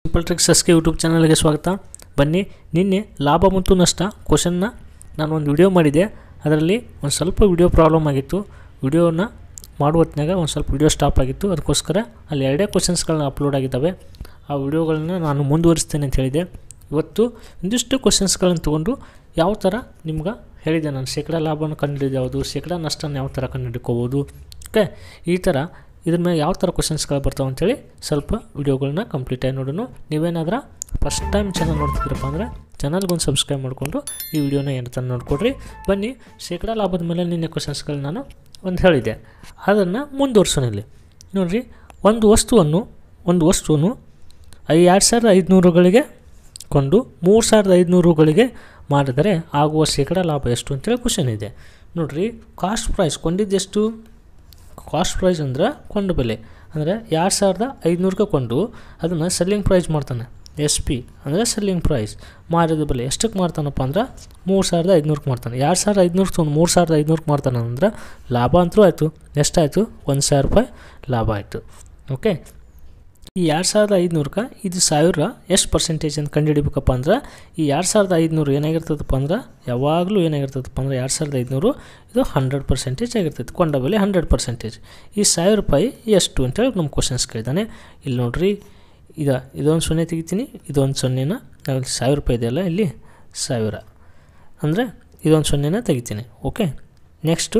simple tricks S K YouTube ಚಾನಲ್ಗೆ ಸ್ವಾಗತ ಬನ್ನಿ ನಿನ್ನೆ ಲಾಭ ಮತ್ತು ನಷ್ಟ ಕ್ವಶನ್ನ ನಾನು ಒಂದು ವಿಡಿಯೋ ಮಾಡಿದ್ದೆ ಅದರಲ್ಲಿ ಒಂದು ಸ್ವಲ್ಪ ವಿಡಿಯೋ ಪ್ರಾಬ್ಲಮ್ ಆಗಿತ್ತು ವಿಡಿಯೋನ ಮಾಡುವ ಹೊತ್ನಾಗ ಒಂದು ಸ್ವಲ್ಪ ವಿಡಿಯೋ ಸ್ಟಾಪ್ ಆಗಿತ್ತು ಅದಕ್ಕೋಸ್ಕರ ಅಲ್ಲಿ ಎರಡೇ ಕ್ವಶನ್ಸ್ಗಳನ್ನ ಅಪ್ಲೋಡ್ ಆಗಿದ್ದಾವೆ ಆ ವಿಡಿಯೋಗಳನ್ನ ನಾನು ಮುಂದುವರಿಸ್ತೇನೆ ಅಂತ ಹೇಳಿದೆ ಇವತ್ತು ಒಂದಿಷ್ಟು ಕ್ವಶನ್ಸ್ಗಳನ್ನು ತೊಗೊಂಡು ಯಾವ ಥರ ನಿಮ್ಗೆ ಹೇಳಿದೆ ನಾನು ಶೇಕಡ ಲಾಭವನ್ನು ಕಂಡುಹಿಡಿದು ಯಾವುದು ಶೇಕಡ ನಷ್ಟನ ಯಾವ ಥರ ಕಂಡುಹಿಡ್ಕೋಬೋದು ಓಕೆ ಈ ಥರ ಇದ್ರ ಮೇಲೆ ಯಾವ ಥರ ಕ್ವಶನ್ಸ್ಗಳು ಬರ್ತಾವೆ ಅಂತೇಳಿ ಸ್ವಲ್ಪ ವಿಡಿಯೋಗಳನ್ನ ಕಂಪ್ಲೀಟಾಗಿ ನೋಡೋಣ ನೀವೇನಾದ್ರೂ ಫಸ್ಟ್ ಟೈಮ್ ಚಾನಲ್ ನೋಡ್ತಿದ್ರಪ್ಪ ಅಂದರೆ ಚಾನಲ್ಗೊಂದು ಸಬ್ಸ್ಕ್ರೈಬ್ ಮಾಡಿಕೊಂಡು ಈ ವಿಡಿಯೋನ ಏನು ತಂದು ನೋಡ್ಕೊಡ್ರಿ ಬನ್ನಿ ಶೇಕಡ ಲಾಭದ ಮೇಲೆ ನಿನ್ನೆ ಕ್ವಶನ್ಸ್ಗಳು ನಾನು ಒಂದು ಹೇಳಿದೆ ಅದನ್ನು ಮುಂದುವರ್ಸೋಣ ಇಲ್ಲಿ ನೋಡಿರಿ ಒಂದು ವಸ್ತುವನ್ನು ಒಂದು ವಸ್ತುವನ್ನು ಐ ಎರಡು ಸಾವಿರದ ಐದುನೂರುಗಳಿಗೆ ಕೊಂಡು ಮೂರು ಸಾವಿರದ ಐದುನೂರುಗಳಿಗೆ ಮಾರಿದರೆ ಆಗುವ ಶೇಕಡ ಲಾಭ ಎಷ್ಟು ಅಂತೇಳಿ ಕ್ವಶನ್ ಇದೆ ನೋಡಿರಿ ಕಾಸ್ಟ್ ಪ್ರೈಸ್ ಕೊಂಡಿದ್ದೆಷ್ಟು ಕಾಸ್ಟ್ ಪ್ರೈಸ್ ಅಂದ್ರೆ ಕೊಂಡ ಬೆಲೆ ಅಂದರೆ ಎರಡು ಸಾವಿರದ ಐದುನೂರಕ್ಕೆ ಕೊಂಡು ಅದನ್ನು ಸೆಲ್ಲಿಂಗ್ ಪ್ರೈಸ್ ಮಾಡ್ತಾನೆ ಎಸ್ ಪಿ ಅಂದರೆ ಸೆಲ್ಲಿಂಗ್ ಪ್ರೈಸ್ ಮಾರಿದ ಬೆಲೆ ಎಷ್ಟಕ್ಕೆ ಮಾಡ್ತಾನಪ್ಪ ಅಂದ್ರೆ ಮೂರು ಸಾವಿರದ ಐದುನೂರಕ್ಕೆ ಮಾಡ್ತಾನೆ ಎರಡು ಸಾವಿರದ ಐದುನೂರು ತೊಗೊಂಡು ಮೂರು ಸಾವಿರದ ಐದುನೂರಕ್ಕೆ ಮಾಡ್ತಾನೆ ಅಂದ್ರೆ ಲಾಭ ಅಂತೂ ಆಯಿತು ಎಷ್ಟಾಯಿತು ಒಂದು ಸಾವಿರ ರೂಪಾಯಿ ಲಾಭ ಆಯಿತು ಓಕೆ ಈ ಎರಡು ಸಾವಿರದ ಐದುನೂರಕ್ಕೆ ಇದು ಸಾವಿರ ಎಷ್ಟು ಪರ್ಸೆಂಟೇಜ್ ಅಂತ ಕಂಡುಹಿಡಿಬೇಕಪ್ಪ ಅಂದ್ರೆ ಈ ಎರಡು ಸಾವಿರದ ಐದುನೂರು ಏನಾಗಿರ್ತದಪ್ಪ ಅಂದ್ರೆ ಯಾವಾಗಲೂ ಏನಾಗಿರ್ತದಪ್ಪ ಅಂದ್ರೆ ಎರಡು ಸಾವಿರದ ಐದುನೂರು ಇದು ಹಂಡ್ರೆಡ್ ಪರ್ಸೆಂಟೇಜ್ ಆಗಿರ್ತೈತೆ ಕೊಂಡ ಬೆಲೆ ಹಂಡ್ರೆಡ್ ಪರ್ಸೆಂಟೇಜ್ ಈ ಸಾವಿರ ರೂಪಾಯಿ ಎಷ್ಟು ಅಂತೇಳಿ ನಮ್ಮ ಕ್ವಶನ್ಸ್ ಕೇಳಿದಾನೆ ಇಲ್ಲಿ ನೋಡ್ರಿ ಇದು ಇದೊಂದು ಸೊನ್ನೆ ತೆಗಿತೀನಿ ಇದೊಂದು ಸೊನ್ನೆನ ಅಲ್ಲಿ ಸಾವಿರ ರೂಪಾಯಿ ಇದೆಯಲ್ಲ ಇಲ್ಲಿ ಸಾವಿರ ಅಂದರೆ ಇದೊಂದು ಸೊನ್ನೆನ ತೆಗಿತೀನಿ ಓಕೆ ನೆಕ್ಸ್ಟು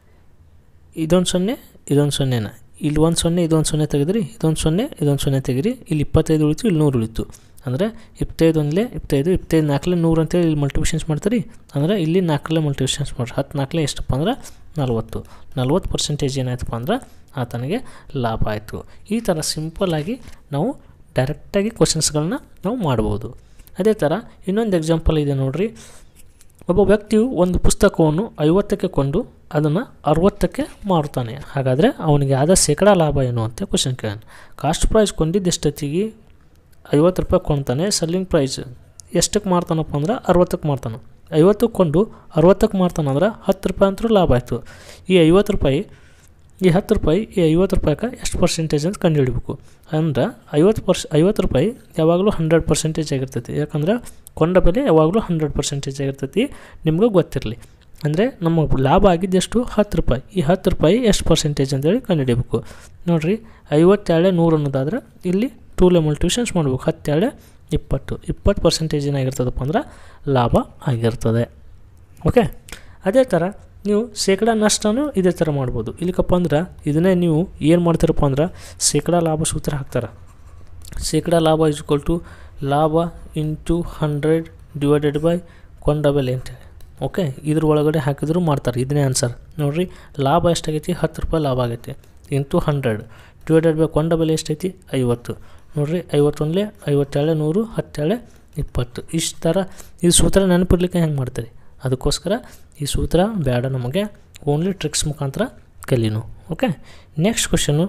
ಇದೊಂದು ಸೊನ್ನೆ ಇದೊಂದು ಸೊನ್ನೆನ ಇಲ್ಲಿ ಒಂದು ಸೊನ್ನೆ ಇದೊಂದು ಸೊನ್ನೆ ತೆಗೆದ್ರಿ ಇದೊಂದು ಸೊನ್ನೆ ಇದೊಂದು ಸೊನ್ನೆ ತೆಗಿರಿ ಇಲ್ಲಿ ಇಪ್ಪತ್ತೈದು ಉಳಿತು ಇಲ್ಲಿ ನೂರು ಉಳಿತು ಅಂದರೆ ಇಪ್ಪತ್ತೈದು ಒಂದಲೇ ಇಪ್ಪತ್ತೈದು ಇಪ್ಪತ್ತೈದು ನಾಲ್ಕಲೇ ನೂರು ಅಂತೇಳಿ ಇಲ್ಲಿ ಮಲ್ಟಿಪ್ಲಿಷನ್ಸ್ ಮಾಡ್ತೀರಿ ಅಂದರೆ ಇಲ್ಲಿ ನಾಲ್ಕಲೇ ಮಲ್ಟಿಪ್ಲಿಷನ್ಸ್ ಮಾಡ್ರಿ ಹತ್ತು ನಾಲ್ಕಲೇ ಎಷ್ಟಪ್ಪ ಅಂದ್ರೆ ನಲ್ವತ್ತು ನಲ್ವತ್ತು ಪರ್ಸೆಂಟೇಜ್ ಏನಾಯ್ತಪ್ಪ ಅಂದ್ರೆ ಆತನಿಗೆ ಲಾಭ ಆಯಿತು ಈ ಥರ ಸಿಂಪಲ್ಲಾಗಿ ನಾವು ಡೈರೆಕ್ಟಾಗಿ ಕ್ವಶನ್ಸ್ಗಳನ್ನ ನಾವು ಮಾಡ್ಬೋದು ಅದೇ ಥರ ಇನ್ನೊಂದು ಎಕ್ಸಾಂಪಲ್ ಇದೆ ನೋಡಿರಿ ಒಬ್ಬ ವ್ಯಕ್ತಿಯು ಒಂದು ಪುಸ್ತಕವನ್ನು ಐವತ್ತಕ್ಕೆ ಕೊಂಡು ಅದನ್ನು ಅರುವತ್ತಕ್ಕೆ ಮಾರುತ್ತಾನೆ ಹಾಗಾದರೆ ಅವನಿಗೆ ಆದ ಶೇಕಡ ಲಾಭ ಏನು ಅಂತ ಕ್ವಶನ್ ಕೇಳೋಣ ಕಾಸ್ಟ್ ಪ್ರೈಸ್ ಕೊಂಡಿದ್ದು ಎಷ್ಟೊತ್ತಿಗೆ ಐವತ್ತು ರೂಪಾಯಿ ಕೊಂಡ್ತಾನೆ ಸೆಲ್ಲಿಂಗ್ ಪ್ರೈಸ್ ಎಷ್ಟಕ್ಕೆ ಮಾರ್ತಾನಪ್ಪ ಅಂದ್ರೆ ಅರುವತ್ತಕ್ಕೆ ಮಾರ್ತಾನೆ ಐವತ್ತಕ್ಕೆ ಕೊಂಡು ಅರುವತ್ತಕ್ಕೆ ಮಾರ್ತಾನಂದ್ರೆ ಹತ್ತು ರೂಪಾಯಿ ಅಂತೂ ಲಾಭ ಆಯಿತು ಈ ಐವತ್ತು ರೂಪಾಯಿ ಈ ಹತ್ತು ರೂಪಾಯಿ ಈ ಐವತ್ತು ರೂಪಾಯಿಗೆ ಎಷ್ಟು ಪರ್ಸೆಂಟೇಜ್ ಅಂತ ಕಂಡುಹಿಡಬೇಕು ಅಂದ್ರೆ ಐವತ್ತು ಪರ್ಸ್ ಐವತ್ತು ರೂಪಾಯಿ ಯಾವಾಗಲೂ ಹಂಡ್ರೆಡ್ ಪರ್ಸೆಂಟೇಜ್ ಆಗಿರ್ತೈತಿ ಯಾಕಂದ್ರೆ ಕೊಂಡ ಬೆಲೆ ಯಾವಾಗಲೂ ಹಂಡ್ರೆಡ್ ಪರ್ಸೆಂಟೇಜ್ ಆಗಿರ್ತೈತಿ ನಿಮ್ಗೆ ಗೊತ್ತಿರಲಿ ಅಂದರೆ ನಮ್ಮ ಲಾಭ ಆಗಿದ್ದೆಷ್ಟು ಹತ್ತು ರೂಪಾಯಿ ಈ ಹತ್ತು ರೂಪಾಯಿ ಎಷ್ಟು ಪರ್ಸೆಂಟೇಜ್ ಅಂತೇಳಿ ಕಂಡುಹಿಡಿಬೇಕು ನೋಡಿರಿ ಐವತ್ತೇಳೆ ನೂರು ಅನ್ನೋದಾದ್ರೆ ಇಲ್ಲಿ ಟೂ ಲೆಮಲ್ ಟ್ಯೂಷನ್ಸ್ ಮಾಡ್ಬೇಕು ಹತ್ತೇಳೆ ಇಪ್ಪತ್ತು ಇಪ್ಪತ್ತು ಪರ್ಸೆಂಟೇಜ್ ಏನಾಗಿರ್ತದಪ್ಪ ಅಂದ್ರೆ ಲಾಭ ಆಗಿರ್ತದೆ ಓಕೆ ಅದೇ ಥರ ನೀವು ಶೇಕಡ ನಷ್ಟನೂ ಇದೇ ಥರ ಮಾಡ್ಬೋದು ಇಲ್ಲಿಕಪ್ಪ ಅಂದ್ರೆ ಇದನ್ನೇ ನೀವು ಏನು ಮಾಡ್ತೀರಪ್ಪ ಅಂದ್ರೆ ಶೇಕಡ ಲಾಭ ಸೂತ್ರ ಹಾಕ್ತಾರೆ ಶೇಕಡ ಲಾಭ ಇಸ್ ಈಕ್ವಲ್ ಟು ಲಾಭ ಇಂಟು ಹಂಡ್ರೆಡ್ ಡಿವೈಡೆಡ್ ಬೈ ಕೊಂಡ ಬೆಲೆ ಅಂತೇಳಿ ಓಕೆ ಇದ್ರ ಒಳಗಡೆ ಹಾಕಿದ್ರು ಮಾಡ್ತಾರೆ ಇದನ್ನೇ ಆನ್ಸರ್ ನೋಡಿರಿ ಲಾಭ ಎಷ್ಟಾಗೈತಿ ಹತ್ತು ರೂಪಾಯಿ ಲಾಭ ಆಗೈತಿ ಇಂಟು ಹಂಡ್ರೆಡ್ ಡಿವೈಡೆಡ್ ಬೈ ಕೊಂಡ ಬೆಲೆ ಎಷ್ಟೈತಿ ಐವತ್ತು ನೋಡಿರಿ ಐವತ್ತೊಂದಲೇ ಐವತ್ತೇಳೆ ನೂರು ಹತ್ತೇಳೆ ಇಪ್ಪತ್ತು ಇಷ್ಟು ಥರ ಇದು ಸೂತ್ರ ನೆನಪಿರ್ಲಿಕ್ಕೆ ಹೆಂಗೆ ಮಾಡ್ತೀರಿ ಅದಕ್ಕೋಸ್ಕರ ಈ ಸೂತ್ರ ಬೇಡ ನಮಗೆ ಓನ್ಲಿ ಟ್ರಿಕ್ಸ್ ಮುಖಾಂತರ ಕಲೀನು ಓಕೆ ನೆಕ್ಸ್ಟ್ ಕ್ವಶನು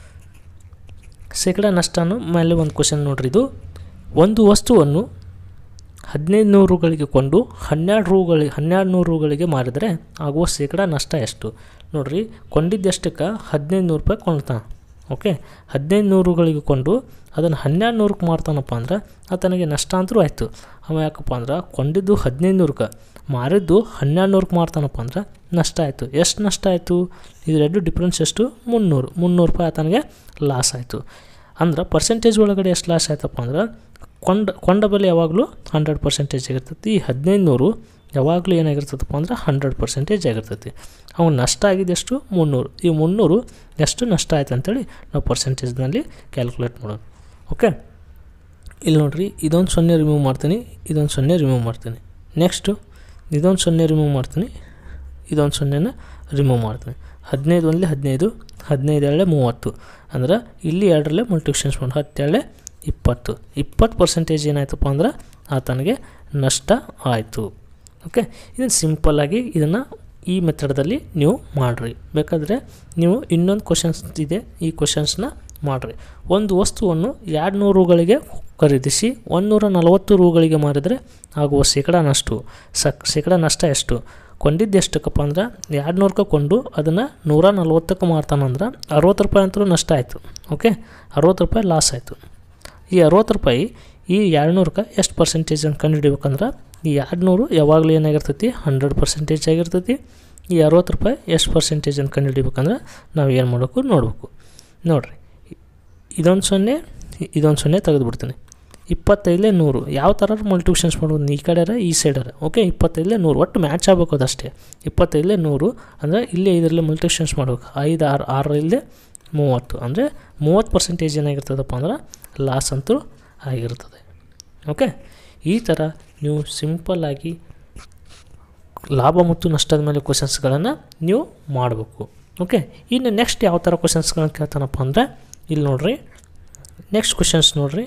ಶೇಕಡ ನಷ್ಟನು ಮೇಲೆ ಒಂದು ಕ್ವಶನ್ ನೋಡ್ರಿ ಇದು ಒಂದು ವಸ್ತುವನ್ನು ಹದಿನೈದು ನೂರುಗಳಿಗೆ ಕೊಂಡು ಹನ್ನೆರಡು ರೂಗಳಿಗೆ ಹನ್ನೆರಡು ನೂರು ರೂಗಳಿಗೆ ಮಾರಿದರೆ ಆಗುವ ಶೇಕಡ ನಷ್ಟ ಎಷ್ಟು ನೋಡಿರಿ ಕೊಂಡಿದ್ದೆಷ್ಟಕ್ಕೆ ಹದಿನೈದು ನೂರು ರೂಪಾಯಿ ಕೊಂಡ್ತಾನೆ ಓಕೆ ಹದಿನೈದು ನೂರುಗಳಿಗೆ ಕೊಂಡು ಅದನ್ನು ಹನ್ನೆರಡು ನೂರಕ್ಕೆ ಮಾರ್ತಾನಪ್ಪ ಅಂದ್ರೆ ಆತನಿಗೆ ನಷ್ಟ ಅಂತೂ ಆಯಿತು ಅವ ಯಾಕಪ್ಪ ಅಂದ್ರೆ ಕೊಂಡಿದ್ದು ಹದಿನೈದು ನೂರಕ್ಕೆ ಮಾರಿದ್ದು ಹನ್ನೆರಡು ನೂರಕ್ಕೆ ಮಾರ್ತಾನಪ್ಪ ಅಂದ್ರೆ ನಷ್ಟ ಆಯಿತು ಎಷ್ಟು ನಷ್ಟ ಆಯಿತು ಇದೆರಡು ಡಿಫ್ರೆನ್ಸ್ ಎಷ್ಟು ಮುನ್ನೂರು ಮುನ್ನೂರು ರೂಪಾಯಿ ಆತನಿಗೆ ಲಾಸ್ ಆಯಿತು ಅಂದ್ರೆ ಪರ್ಸೆಂಟೇಜ್ ಒಳಗಡೆ ಎಷ್ಟು ಲಾಸ್ ಆಯ್ತಪ್ಪ ಅಂದ್ರೆ ಕೊಂಡ ಕೊಂಡ ಬೆಲೆ ಯಾವಾಗಲೂ ಹಂಡ್ರೆಡ್ ಪರ್ಸೆಂಟೇಜ್ ಆಗಿರ್ತೈತಿ ಈ ಹದಿನೈದು ನೂರು ಯಾವಾಗಲೂ ಏನಾಗಿರ್ತದಪ್ಪ ಅಂದ್ರೆ ಹಂಡ್ರೆಡ್ ಪರ್ಸೆಂಟೇಜ್ ಆಗಿರ್ತೈತಿ ಅವ್ನು ನಷ್ಟ ಆಗಿದ್ದೆಷ್ಟು ಮುನ್ನೂರು ಈ ಮುನ್ನೂರು ಎಷ್ಟು ನಷ್ಟ ಆಯ್ತು ಅಂತೇಳಿ ನಾವು ಪರ್ಸೆಂಟೇಜ್ನಲ್ಲಿ ಕ್ಯಾಲ್ಕುಲೇಟ್ ಮಾಡೋಣ ಓಕೆ ಇಲ್ಲಿ ನೋಡಿರಿ ಇದೊಂದು ಸೊನ್ನೆ ರಿಮೂವ್ ಮಾಡ್ತೀನಿ ಇದೊಂದು ಸೊನ್ನೆ ರಿಮೂವ್ ಮಾಡ್ತೀನಿ ನೆಕ್ಸ್ಟು ಇದೊಂದು ಸೊನ್ನೆ ರಿಮೂವ್ ಮಾಡ್ತೀನಿ ಇದೊಂದು ಸೊನ್ನೆನ ರಿಮೂವ್ ಮಾಡ್ತೀನಿ ಹದಿನೈದು ಒಂದಲೇ ಹದಿನೈದು ಹದಿನೈದು ಎರಡೇ ಮೂವತ್ತು ಅಂದ್ರೆ ಇಲ್ಲಿ ಎರಡರಲ್ಲೇ ಮಲ್ಟಿಪ್ಲಿಷನ್ಸ್ ಮಾಡಿ ಹತ್ತೇಳೆ ಇಪ್ಪತ್ತು ಇಪ್ಪತ್ತು ಪರ್ಸೆಂಟೇಜ್ ಏನಾಯ್ತಪ್ಪ ಅಂದ್ರೆ ಆತನಿಗೆ ನಷ್ಟ ಆಯಿತು ಓಕೆ ಇದನ್ನು ಸಿಂಪಲ್ಲಾಗಿ ಇದನ್ನು ಈ ಮೆಥಡ್ದಲ್ಲಿ ನೀವು ಮಾಡಿರಿ ಬೇಕಾದರೆ ನೀವು ಇನ್ನೊಂದು ಕ್ವಶನ್ಸ್ ಇದೆ ಈ ಕ್ವಶನ್ಸ್ನ ಮಾಡಿರಿ ಒಂದು ವಸ್ತುವನ್ನು ಎರಡು ನೂರು ರೂಗಳಿಗೆ ಖರೀದಿಸಿ ಒಂದುನೂರ ನಲವತ್ತು ರೂಗಳಿಗೆ ಮಾರಿದರೆ ಆಗುವ ಶೇಕಡ ನಷ್ಟು ಸಕ್ ಶೇಕಡ ನಷ್ಟ ಎಷ್ಟು ಕೊಂಡಿದ್ದು ಎಷ್ಟಕ್ಕಪ್ಪ ಅಂದ್ರೆ ಎರಡು ನೂರಕ್ಕೆ ಕೊಂಡು ಅದನ್ನು ನೂರ ನಲ್ವತ್ತಕ್ಕೆ ಮಾರ್ತಾನಂದ್ರೆ ಅರವತ್ತು ರೂಪಾಯಿ ಅಂತೂ ನಷ್ಟ ಆಯಿತು ಓಕೆ ಅರವತ್ತು ರೂಪಾಯಿ ಲಾಸ್ ಆಯಿತು ಈ ಅರವತ್ತು ರೂಪಾಯಿ ಈ ಎರಡುನೂರಕ್ಕೆ ಎಷ್ಟು ಪರ್ಸೆಂಟೇಜ್ ಅಂತ ಕಂಡುಹಿಡಿಬೇಕಂದ್ರೆ ಈ ಎರಡುನೂರು ಯಾವಾಗಲೂ ಏನಾಗಿರ್ತೈತಿ ಹಂಡ್ರೆಡ್ ಪರ್ಸೆಂಟೇಜ್ ಆಗಿರ್ತೈತಿ ಈ ಅರವತ್ತು ರೂಪಾಯಿ ಎಷ್ಟು ಪರ್ಸೆಂಟೇಜ್ ಅಂತ ಕಂಡುಹಿಡಿಬೇಕಂದ್ರೆ ನಾವು ಏನು ಮಾಡಬೇಕು ನೋಡಬೇಕು ನೋಡಿರಿ ಇದೊಂದು ಸೊನ್ನೆ ಇದೊಂದು ಸೊನ್ನೆ ತೆಗೆದುಬಿಡ್ತೀನಿ ಇಪ್ಪತ್ತೈದಲೇ ನೂರು ಯಾವ ಥರ ಮಲ್ಟಿಪ್ಲಿಕೇಶನ್ಸ್ ಮಾಡ್ಬೋದು ಈ ಕಡೆರ ಈ ಸೈಡರ ಓಕೆ ಇಪ್ಪತ್ತೈದಲೇ ನೂರು ಒಟ್ಟು ಮ್ಯಾಚ್ ಆಗಬೇಕು ಅದಷ್ಟೇ ಇಪ್ಪತ್ತೈದಲೇ ನೂರು ಅಂದರೆ ಇಲ್ಲೇ ಇದರಲ್ಲಿ ಮಲ್ಟಿಪ್ಲಿಕೇಶನ್ಸ್ ಮಾಡ್ಬೇಕು ಐದು ಆರು ಆರಲ್ಲೇ ಮೂವತ್ತು ಅಂದರೆ ಮೂವತ್ತು ಪರ್ಸೆಂಟೇಜ್ ಏನಾಗಿರ್ತದಪ್ಪ ಅಂದ್ರೆ ಲಾಸ್ ಅಂತೂ ಆಗಿರ್ತದೆ ಓಕೆ ಈ ಥರ ನೀವು ಸಿಂಪಲ್ಲಾಗಿ ಲಾಭ ಮತ್ತು ನಷ್ಟದ ಮೇಲೆ ಕ್ವಶನ್ಸ್ಗಳನ್ನು ನೀವು ಮಾಡಬೇಕು ಓಕೆ ಇನ್ನು ನೆಕ್ಸ್ಟ್ ಯಾವ ಥರ ಕ್ವಶನ್ಸ್ಗಳನ್ನ ಕೇಳ್ತಾನಪ್ಪ ಅಂದರೆ ಇಲ್ಲಿ ನೋಡ್ರಿ ನೆಕ್ಸ್ಟ್ ಕ್ವಶನ್ಸ್ ನೋಡ್ರಿ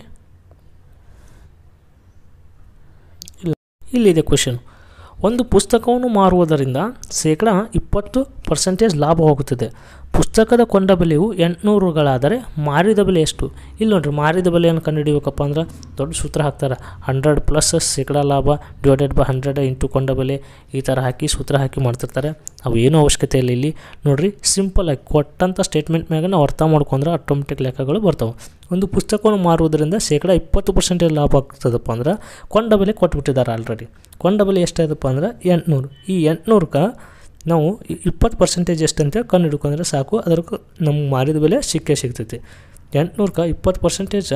ಇಲ್ಲ ಇಲ್ಲಿದೆ ಕ್ವಶನ್ ಒಂದು ಪುಸ್ತಕವನ್ನು ಮಾರುವುದರಿಂದ ಶೇಕಡ ಇಪ್ಪತ್ತು ಪರ್ಸೆಂಟೇಜ್ ಲಾಭ ಹೋಗುತ್ತದೆ ಪುಸ್ತಕದ ಕೊಂಡ ಬೆಲೆಯು ಎಂಟುನೂರುಗಳಾದರೆ ಮಾರಿದ ಬೆಲೆ ಎಷ್ಟು ಇಲ್ಲಿ ನೋಡ್ರಿ ಮಾರಿದ ಬೆಲೆಯನ್ನು ಕಂಡುಹಿಡಿಬೇಕಪ್ಪ ಅಂದ್ರೆ ದೊಡ್ಡ ಸೂತ್ರ ಹಾಕ್ತಾರೆ ಹಂಡ್ರೆಡ್ ಪ್ಲಸ್ ಶೇಕಡ ಲಾಭ ಡಿವೈಡೆಡ್ ಬೈ ಹಂಡ್ರೆಡ್ ಇಂಟು ಕೊಂಡ ಬೆಲೆ ಈ ಥರ ಹಾಕಿ ಸೂತ್ರ ಹಾಕಿ ಮಾಡ್ತಿರ್ತಾರೆ ಅವು ಏನೂ ಅವಶ್ಯಕತೆ ಇಲ್ಲ ಇಲ್ಲಿ ನೋಡ್ರಿ ಸಿಂಪಲಾಗಿ ಕೊಟ್ಟಂಥ ಸ್ಟೇಟ್ಮೆಂಟ್ ಮ್ಯಾಗ ನಾವು ಅರ್ಥ ಮಾಡ್ಕೊಂಡ್ರೆ ಆಟೋಮೆಟಿಕ್ ಲೆಕ್ಕಗಳು ಬರ್ತಾವೆ ಒಂದು ಪುಸ್ತಕವನ್ನು ಮಾರುವುದರಿಂದ ಶೇಕಡ ಇಪ್ಪತ್ತು ಪರ್ಸೆಂಟೇಜ್ ಲಾಭ ಆಗ್ತದಪ್ಪ ಅಂದ್ರೆ ಕೊಂಡ ಬೆಲೆ ಕೊಟ್ಬಿಟ್ಟಿದ್ದಾರೆ ಆಲ್ರೆಡಿ ಕೊಂಡ ಬೆಲೆ ಎಷ್ಟಾಯ್ತಪ್ಪ ಅಂದ್ರೆ ಎಂಟುನೂರು ಈ ಎಂಟುನೂರಕ್ಕೆ ನಾವು ಇಪ್ಪತ್ತು ಪರ್ಸೆಂಟೇಜ್ ಎಷ್ಟಂತ ಕಂಡು ಹಿಡ್ಕೊಂಡ್ರೆ ಸಾಕು ಅದಕ್ಕೆ ನಮ್ಗೆ ಮಾರಿದ ಬೆಲೆ ಸಿಕ್ಕೇ ಸಿಗ್ತೈತಿ ಎಂಟುನೂರಕ್ಕೆ ಇಪ್ಪತ್ತು ಪರ್ಸೆಂಟೇಜ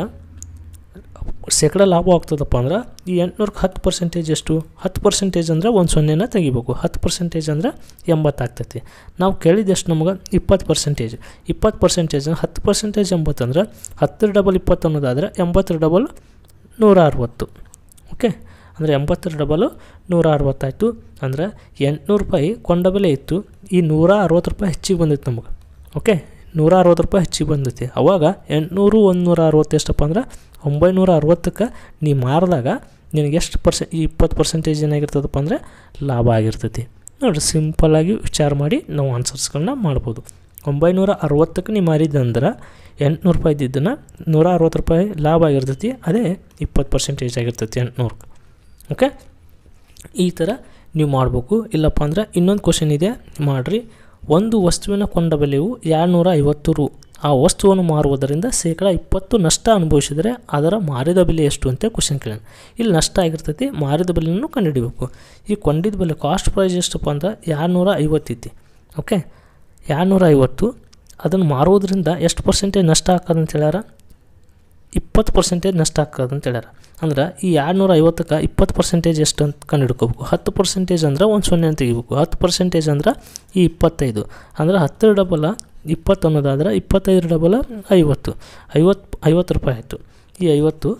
ಶೇಕಡ ಲಾಭ ಆಗ್ತದಪ್ಪ ಅಂದ್ರೆ ಈ ಎಂಟುನೂರಕ್ಕೆ ಹತ್ತು ಪರ್ಸೆಂಟೇಜ್ ಎಷ್ಟು ಹತ್ತು ಪರ್ಸೆಂಟೇಜ್ ಅಂದರೆ ಒಂದು ಸೊನ್ನೆನ ತೆಗಿಬೇಕು ಹತ್ತು ಪರ್ಸೆಂಟೇಜ್ ಅಂದ್ರೆ ಎಂಬತ್ತು ಆಗ್ತೈತಿ ನಾವು ಕೇಳಿದಷ್ಟು ನಮ್ಗೆ ಇಪ್ಪತ್ತು ಪರ್ಸೆಂಟೇಜ್ ಇಪ್ಪತ್ತು ಪರ್ಸೆಂಟೇಜ್ ಹತ್ತು ಪರ್ಸೆಂಟೇಜ್ ಎಂಬತ್ತಂದ್ರೆ ಹತ್ತರ ಡಬಲ್ ಇಪ್ಪತ್ತು ಅನ್ನೋದಾದರೆ ಎಂಬತ್ತರ ಡಬಲ್ ನೂರ ಅರವತ್ತು ಓಕೆ ಅಂದರೆ ಎಂಬತ್ತರ ಡಬಲು ನೂರ ಅರವತ್ತಾಯಿತು ಅಂದ್ರೆ ಎಂಟುನೂರು ರೂಪಾಯಿ ಕೊಂಡ ಬೆಲೆ ಇತ್ತು ಈ ನೂರ ಅರವತ್ತು ರೂಪಾಯಿ ಹೆಚ್ಚಿಗೆ ಬಂದಿತ್ತು ನಮಗೆ ಓಕೆ ನೂರ ಅರವತ್ತು ರೂಪಾಯಿ ಹೆಚ್ಚಿಗೆ ಬಂದೈತಿ ಅವಾಗ ಎಂಟುನೂರು ಒಂದು ನೂರ ಅರವತ್ತು ಎಷ್ಟಪ್ಪ ಅಂದ್ರೆ ಒಂಬೈನೂರ ಅರವತ್ತಕ್ಕೆ ನೀ ಮಾರಿದಾಗ ನಿನಗೆ ಎಷ್ಟು ಪರ್ಸೆ ಈ ಇಪ್ಪತ್ತು ಪರ್ಸೆಂಟೇಜ್ ಏನಾಗಿರ್ತದಪ್ಪ ಅಂದರೆ ಲಾಭ ಆಗಿರ್ತೈತಿ ನೋಡಿರಿ ಸಿಂಪಲ್ಲಾಗಿ ವಿಚಾರ ಮಾಡಿ ನಾವು ಆನ್ಸರ್ಸ್ಗಳನ್ನ ಮಾಡ್ಬೋದು ಒಂಬೈನೂರ ಅರವತ್ತಕ್ಕೆ ನೀವು ಮಾರಿದಂದ್ರೆ ಎಂಟುನೂರು ರೂಪಾಯಿ ಇದ್ದಿದ್ದನ್ನು ನೂರ ಅರವತ್ತು ರೂಪಾಯಿ ಲಾಭ ಆಗಿರ್ತೈತಿ ಅದೇ ಇಪ್ಪತ್ತು ಪರ್ಸೆಂಟೇಜ್ ಆಗಿರ್ತೈತಿ ಎಂಟುನೂರಕ್ಕೆ ಓಕೆ ಈ ಥರ ನೀವು ಮಾಡಬೇಕು ಇಲ್ಲಪ್ಪ ಅಂದ್ರೆ ಇನ್ನೊಂದು ಕ್ವಶನ್ ಇದೆ ಮಾಡಿರಿ ಒಂದು ವಸ್ತುವಿನ ಕೊಂಡ ಬೆಲೆಯು ಎರಡುನೂರ ಐವತ್ತು ರು ಆ ವಸ್ತುವನ್ನು ಮಾರುವುದರಿಂದ ಶೇಕಡ ಇಪ್ಪತ್ತು ನಷ್ಟ ಅನುಭವಿಸಿದರೆ ಅದರ ಮಾರಿದ ಬೆಲೆ ಎಷ್ಟು ಅಂತ ಕ್ವಶನ್ ಕೇಳೋಣ ಇಲ್ಲಿ ನಷ್ಟ ಆಗಿರ್ತೈತಿ ಮಾರಿದ ಬೆಲೆಯನ್ನು ಕಂಡುಹಿಡಿಬೇಕು ಈ ಕೊಂಡಿದ್ದ ಬೆಲೆ ಕಾಸ್ಟ್ ಪ್ರೈಸ್ ಎಷ್ಟಪ್ಪ ಅಂದ್ರೆ ಎರಡುನೂರ ಐವತ್ತೈತಿ ಓಕೆ ಎರಡುನೂರ ಐವತ್ತು ಅದನ್ನು ಮಾರುವುದರಿಂದ ಎಷ್ಟು ಪರ್ಸೆಂಟೇಜ್ ನಷ್ಟ ಹಾಕೋದಂತ ಹೇಳ್ಯಾರ ಇಪ್ಪತ್ತು ಪರ್ಸೆಂಟೇಜ್ ನಷ್ಟ ಹಾಕೋದು ಅಂತ ಹೇಳ್ಯಾರ ಅಂದ್ರೆ ಈ ಎರಡುನೂರ ಐವತ್ತಕ್ಕೆ ಇಪ್ಪತ್ತು ಪರ್ಸೆಂಟೇಜ್ ಎಷ್ಟು ಅಂತ ಕಂಡು ಹಿಡ್ಕೋಬೇಕು ಹತ್ತು ಪರ್ಸೆಂಟೇಜ್ ಅಂದ್ರೆ ಒಂದು ಸೊನ್ನೆ ಅಂತ ತೆಗಿಬೇಕು ಹತ್ತು ಪರ್ಸೆಂಟೇಜ್ ಅಂದ್ರೆ ಈ ಇಪ್ಪತ್ತೈದು ಅಂದ್ರೆ ಹತ್ತರ ಡಬಲ ಇಪ್ಪತ್ತು ಅನ್ನೋದಾದ್ರೆ ಇಪ್ಪತ್ತೈದು ಡಬಲ ಐವತ್ತು ಐವತ್ತು ಐವತ್ತು ರೂಪಾಯಿ ಆಯಿತು ಈ ಐವತ್ತು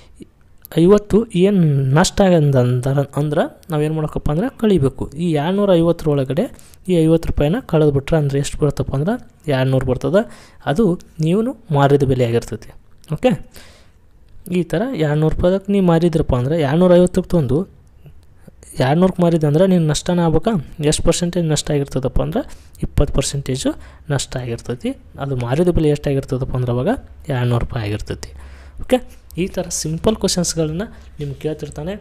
ಐವತ್ತು ಏನು ನಷ್ಟ ಆಗಂದ ಅಂದ್ರೆ ನಾವೇನು ಮಾಡೋಕ್ಕಪ್ಪ ಅಂದ್ರೆ ಕಳಿಬೇಕು ಈ ಎರಡುನೂರ ಐವತ್ತರೊಳಗಡೆ ಈ ಐವತ್ತು ರೂಪಾಯಿನ ಕಳೆದ್ಬಿಟ್ರೆ ಅಂದರೆ ಎಷ್ಟು ಬರುತ್ತಪ್ಪ ಅಂದ್ರೆ ಎರಡುನೂರು ಬರ್ತದೆ ಅದು ನೀವು ಮಾರಿದ ಬೆಲೆ ಆಗಿರ್ತೈತಿ ಓಕೆ ಈ ಥರ ಎರಡುನೂರು ರೂಪಾಯಿದಕ್ಕೆ ನೀವು ಮಾರಿದ್ರಪ್ಪ ಅಂದರೆ ಎರಡುನೂರ ಐವತ್ತಕ್ಕೆ ತಂದು ಎರಡುನೂರಕ್ಕೆ ಮಾರಿದಂದ್ರೆ ನೀನು ನಷ್ಟನೇ ಆಗ್ಬೇಕಾ ಎಷ್ಟು ಪರ್ಸೆಂಟೇಜ್ ನಷ್ಟ ಆಗಿರ್ತದಪ್ಪ ಅಂದ್ರೆ ಇಪ್ಪತ್ತು ಪರ್ಸೆಂಟೇಜು ನಷ್ಟ ಆಗಿರ್ತೈತಿ ಅದು ಮಾರಿದ ಬೆಲೆ ಎಷ್ಟಾಗಿರ್ತದಪ್ಪ ಅಂದ್ರೆ ಅವಾಗ ಎರಡುನೂರು ರೂಪಾಯಿ ಆಗಿರ್ತೈತಿ ಓಕೆ ಈ ಥರ ಸಿಂಪಲ್ ಕ್ವಶನ್ಸ್ಗಳನ್ನ ನಿಮ್ಗೆ ಕೇಳ್ತಿರ್ತಾನೆ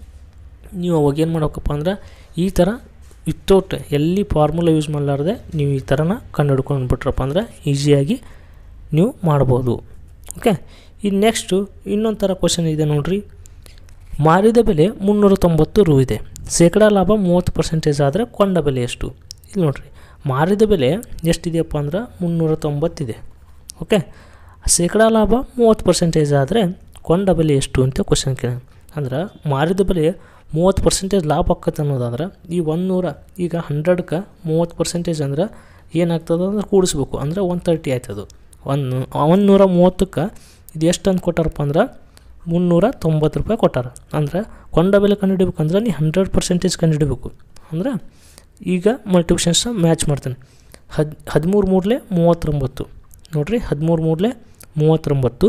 ನೀವು ಅವಾಗ ಏನು ಮಾಡ್ಬೇಕಪ್ಪ ಅಂದ್ರೆ ಈ ಥರ ವಿತೌಟ್ ಎಲ್ಲಿ ಫಾರ್ಮುಲಾ ಯೂಸ್ ಮಾಡಲಾರ್ದೆ ನೀವು ಈ ಥರನ ಕಂಡು ಹಿಡ್ಕೊಂಡ್ಬಿಟ್ರಪ್ಪ ಅಂದ್ರೆ ಈಸಿಯಾಗಿ ನೀವು ಮಾಡ್ಬೋದು ಓಕೆ ಇನ್ನು ನೆಕ್ಸ್ಟು ಇನ್ನೊಂದು ಥರ ಕ್ವಶನ್ ಇದೆ ನೋಡಿರಿ ಮಾರಿದ ಬೆಲೆ ಮುನ್ನೂರ ತೊಂಬತ್ತು ರು ಇದೆ ಶೇಕಡ ಲಾಭ ಮೂವತ್ತು ಪರ್ಸೆಂಟೇಜ್ ಆದರೆ ಕೊಂಡ ಬೆಲೆ ಎಷ್ಟು ಇಲ್ಲಿ ನೋಡಿರಿ ಮಾರಿದ ಬೆಲೆ ಎಷ್ಟಿದೆಯಪ್ಪ ಅಂದ್ರೆ ಮುನ್ನೂರ ತೊಂಬತ್ತಿದೆ ಓಕೆ ಶೇಕಡ ಲಾಭ ಮೂವತ್ತು ಪರ್ಸೆಂಟೇಜ್ ಆದರೆ ಕೊಂಡ ಬೆಲೆ ಎಷ್ಟು ಅಂತ ಕ್ವಶನ್ ಕೇಳ ಅಂದ್ರೆ ಮಾರಿದ ಬೆಲೆ ಮೂವತ್ತು ಪರ್ಸೆಂಟೇಜ್ ಲಾಭ ಆಕ್ಕತ್ತೆ ಅನ್ನೋದಾದ್ರೆ ಈ ಒಂದುನೂರ ಈಗ ಹಂಡ್ರೆಡ್ಗೆ ಮೂವತ್ತು ಪರ್ಸೆಂಟೇಜ್ ಅಂದ್ರೆ ಏನಾಗ್ತದೆ ಅಂದ್ರೆ ಕೂಡಿಸ್ಬೇಕು ಅಂದರೆ ಒನ್ ತರ್ಟಿ ಆಯ್ತದು ಒಂದು ಒಂದು ನೂರ ಮೂವತ್ತಕ್ಕೆ ಇದು ಎಷ್ಟು ಅಂತ ಕೊಟ್ಟಾರಪ್ಪ ಅಂದ್ರೆ ಮುನ್ನೂರ ತೊಂಬತ್ತು ರೂಪಾಯಿ ಕೊಟ್ಟಾರ ಅಂದ್ರೆ ಕೊಂಡ ಬೆಲೆ ಕಂಡುಹಿಡಿಬೇಕಂದ್ರೆ ನೀ ಹಂಡ್ರೆಡ್ ಪರ್ಸೆಂಟೇಜ್ ಕಂಡುಹಿಡಬೇಕು ಅಂದ್ರೆ ಈಗ ಮಲ್ಟಿಪ್ಲಿಕೇಶನ್ಸ್ ಮ್ಯಾಚ್ ಮಾಡ್ತೇನೆ ಹದ್ ಹದಿಮೂರು ಮೂರಲೆ ಮೂವತ್ತೊಂಬತ್ತು ನೋಡಿರಿ ಹದಿಮೂರು ಮೂರಲೆ ಮೂವತ್ತೊಂಬತ್ತು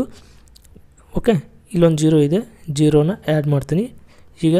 ಓಕೆ ಇಲ್ಲೊಂದು ಜೀರೋ ಇದೆ ಜೀರೋನ ಆ್ಯಡ್ ಮಾಡ್ತೀನಿ ಈಗ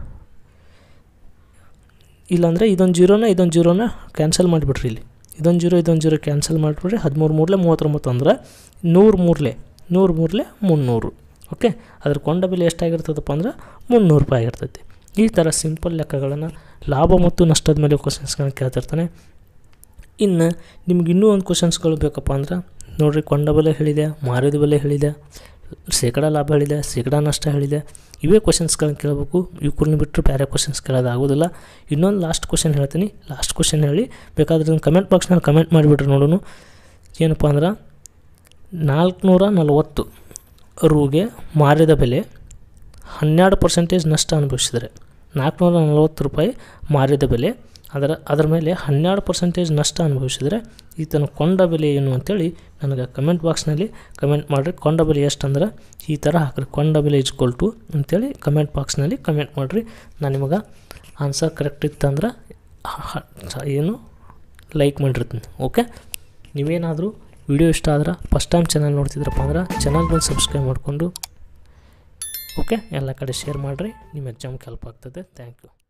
ಇಲ್ಲಾಂದರೆ ಇದೊಂದು ಜೀರೋನ ಇದೊಂದು ಜೀರೋನ ಕ್ಯಾನ್ಸಲ್ ಮಾಡಿಬಿಡ್ರಿ ಇಲ್ಲಿ ಇದೊಂದು ಜೀರೋ ಇದೊಂದು ಜೀರೋ ಕ್ಯಾನ್ಸಲ್ ಮಾಡಿಬಿಡ್ರಿ ಹದಿಮೂರು ಮೂರಲೆ ಮೂವತ್ತೊಂಬತ್ತು ಅಂದ್ರೆ ನೂರು ಮೂರಲೆ ನೂರು ಮೂರಲೆ ಮುನ್ನೂರು ಓಕೆ ಅದ್ರ ಕೊಂಡ ಬೆಲೆ ಎಷ್ಟಾಗಿರ್ತದಪ್ಪ ಅಂದ್ರೆ ಮುನ್ನೂರು ರೂಪಾಯಿ ಆಗಿರ್ತೈತಿ ಈ ಥರ ಸಿಂಪಲ್ ಲೆಕ್ಕಗಳನ್ನು ಲಾಭ ಮತ್ತು ನಷ್ಟದ ಮೇಲೆ ಕ್ವಶನ್ಸ್ಗಳನ್ನ ಕೇಳ್ತಿರ್ತಾನೆ ಇನ್ನು ನಿಮ್ಗೆ ಇನ್ನೂ ಒಂದು ಕ್ವಶನ್ಸ್ಗಳು ಬೇಕಪ್ಪ ಅಂದ್ರೆ ನೋಡಿರಿ ಕೊಂಡ ಬೆಲೆ ಹೇಳಿದೆ ಮಾರಿದ ಬೆಲೆ ಹೇಳಿದೆ ಶೇಕಡ ಲಾಭ ಹೇಳಿದೆ ಶೇಕಡ ನಷ್ಟ ಹೇಳಿದೆ ಇವೇ ಕ್ವಶನ್ಸ್ಗಳನ್ನ ಕೇಳಬೇಕು ಇವ್ಕೂರ್ನ ಬಿಟ್ಟರೆ ಬೇರೆ ಕ್ವಶನ್ಸ್ ಕೇಳೋದಾಗೋದಿಲ್ಲ ಇನ್ನೊಂದು ಲಾಸ್ಟ್ ಕ್ವಶನ್ ಹೇಳ್ತೀನಿ ಲಾಸ್ಟ್ ಕ್ವಶನ್ ಹೇಳಿ ಬೇಕಾದ್ರೆ ಕಮೆಂಟ್ ಬಾಕ್ಸ್ನಲ್ಲಿ ಕಮೆಂಟ್ ಮಾಡಿಬಿಟ್ರಿ ನೋಡೋಣ ಏನಪ್ಪ ಅಂದ್ರೆ ನಾಲ್ಕುನೂರ ನಲವತ್ತು ರೂಗೆ ಮಾರಿದ ಬೆಲೆ ಹನ್ನೆರಡು ಪರ್ಸೆಂಟೇಜ್ ನಷ್ಟ ಅನುಭವಿಸಿದರೆ ನಾಲ್ಕುನೂರ ನಲವತ್ತು ರೂಪಾಯಿ ಮಾರಿದ ಬೆಲೆ ಅದರ ಅದರ ಮೇಲೆ ಹನ್ನೆರಡು ಪರ್ಸೆಂಟೇಜ್ ನಷ್ಟ ಅನುಭವಿಸಿದರೆ ಈತನ ಕೊಂಡ ಬೆಲೆ ಏನು ಅಂತೇಳಿ ನನಗೆ ಕಮೆಂಟ್ ಬಾಕ್ಸ್ನಲ್ಲಿ ಕಮೆಂಟ್ ಮಾಡಿರಿ ಕೊಂಡ ಬೆಲೆ ಎಷ್ಟು ಅಂದ್ರೆ ಈ ಥರ ಹಾಕ್ರಿ ಕೊಂಡ ಬೆಲೆ ಇಜ್ಕೊಲ್ ಟು ಅಂತೇಳಿ ಕಮೆಂಟ್ ಬಾಕ್ಸ್ನಲ್ಲಿ ಕಮೆಂಟ್ ಮಾಡಿರಿ ನಾನು ನಿಮಗೆ ಆನ್ಸರ್ ಕರೆಕ್ಟ್ ಇತ್ತಂದ್ರೆ ಹ- ಹ- ಏನು ಲೈಕ್ ಮಾಡಿರ್ತೀನಿ ಓಕೆ ನೀವೇನಾದರೂ ವಿಡಿಯೋ ಇಷ್ಟ ಆದ್ರೆ ಫಸ್ಟ್ ಟೈಮ್ ಚಾನಲ್ ನೋಡ್ತಿದ್ರಪ್ಪ ಅಂದ್ರೆ ಚಾನಲ್ ಬಂದು ಸಬ್ಸ್ಕ್ರೈಬ್ ಮಾಡಿಕೊಂಡು ಓಕೆ ಎಲ್ಲ ಕಡೆ ಶೇರ್ ಮಾಡಿರಿ ನಿಮ್ಮ ಎಕ್ಸಾಮ್ಗೆ ಹೆಲ್ಪ್ ಆಗ್ತದೆ ಥ್ಯಾಂಕ್ ಯು